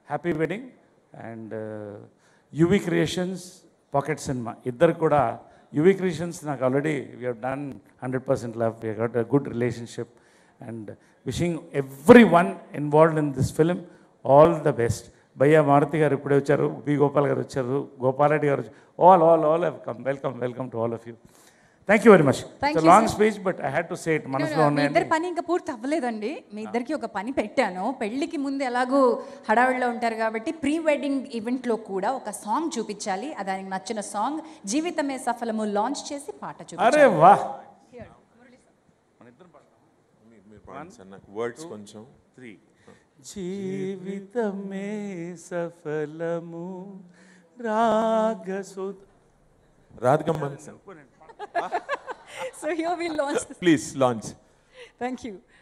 Happy wedding and UV Creations pocket cinema ఇద్దరు కూడా యువి క్రియేషన్స్ నాకు already we have done hundred percent love we got a good relationship and wishing every one involved in this film all the best భయ్యా మారుతి గారు ఇప్పుడే వచ్చారు B Gopal గారు వచ్చారు Gopalreddy garu all all all welcome welcome welcome to all of you thank you very much Thank it's you, long sir. Speech but I had to say it No, మనసులో no, మీ ఉన్నాయండి ఇద్దరి పని ఇంకా పూర్తి అవ్వలేదండి మీ ఇద్దరికి ఒక పని పెట్టాను పెళ్లికి ముందు ఎలాగో హడావిడిలో ఉంటారు కాబట్టి ప్రీ వెడ్డింగ్ ఈవెంట్లో కూడా ఒక సాంగ్ చూపించాలి అది ఆయనకు నచ్చిన సాంగ్ జీవితమే సఫలము లాంచ్ చేసి పాట అరే చూపించాలి వా మీరు మీరు పాడండి సార్ నాకు వర్డ్స్ కొంచెం త్రీ జీవితమే సఫలము రాగసు రాధకమ్మన్ so here we launch please launch thank you